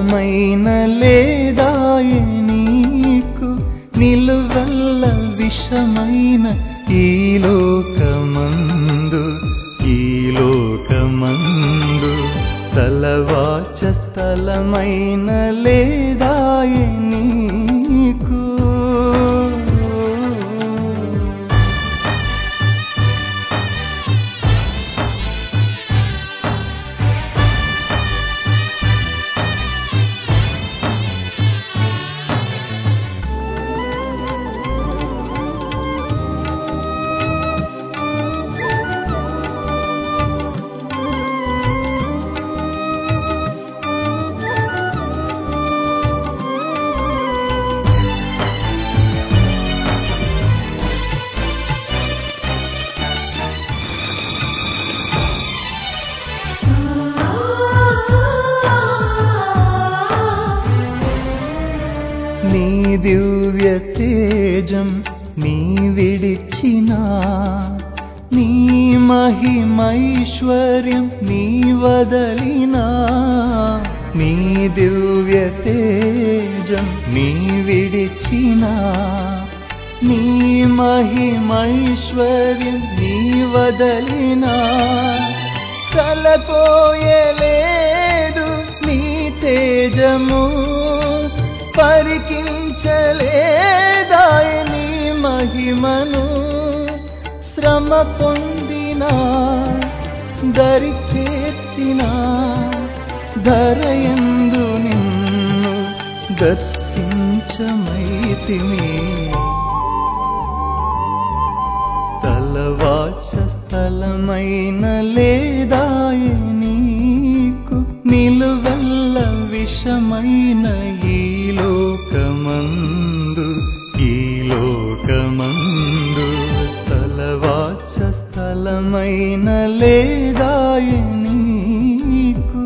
స్థలమైన లేదాయ నీకు నిలువెల్ల విషమైన ఈ లోకమందు ఈ లోకమందు తలవాచ స్థలమైన లేదాయ నీకు నీ దివ్య తేజం నీ విడిచినా నీ మహిమైశ్వర్యం నీ వదలినా నీ దివ్య తేజం నీ విడిచినా నీ మహిమైశ్వర్యం నీ వదలినా కలపోయలేదు నీ తేజము పరికించలేదాయ నీ మహిమను శ్రమ పొందిన దరి చేర్చిన ధరయందు నిన్ను దర్శించమైతిమి తలవాచ స్థలమైన లేదాయ నీకు నిలువెల్ల విషమైన ఈ లోకమందు ఈ లోకమందు తలవాచ స్థలమైన లేదాయ నీకు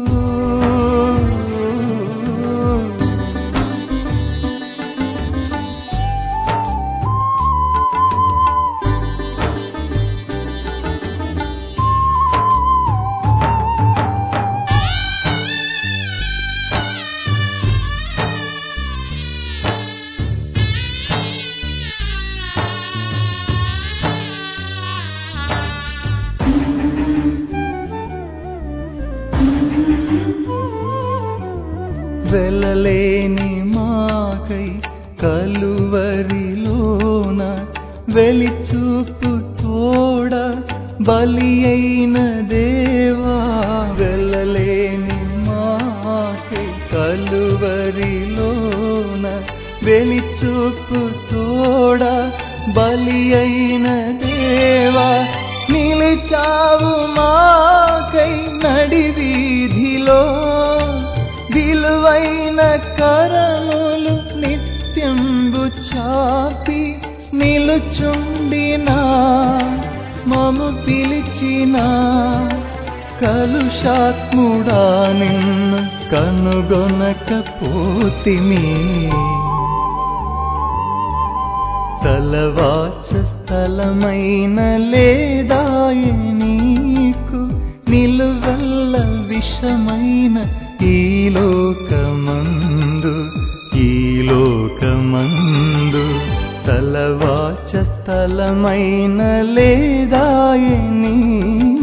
వెలలేని మాకై కలువరిలోన వెలిచూపు తోడ బలి అయిన దేవా వెలలేని మాకై కలువరిలోన వెలిచూపు తోడ బలి అయిన దేవా నిలిచావు మాకై నడి వీధిలో విలువైన కరములు నిత్యంబు చాపి నిలుచుండినా మము పిలిచిన కలుషాత్ముడా నిన్ను కనుగొనకపోతిమి తలవాచ స్థలమైన లేదాయ నీకు నిలువెల్ల విషమైన ఈ లోకమందు ఈ లోకమందు తలవాచ స్థలమైన లేదాయ నీ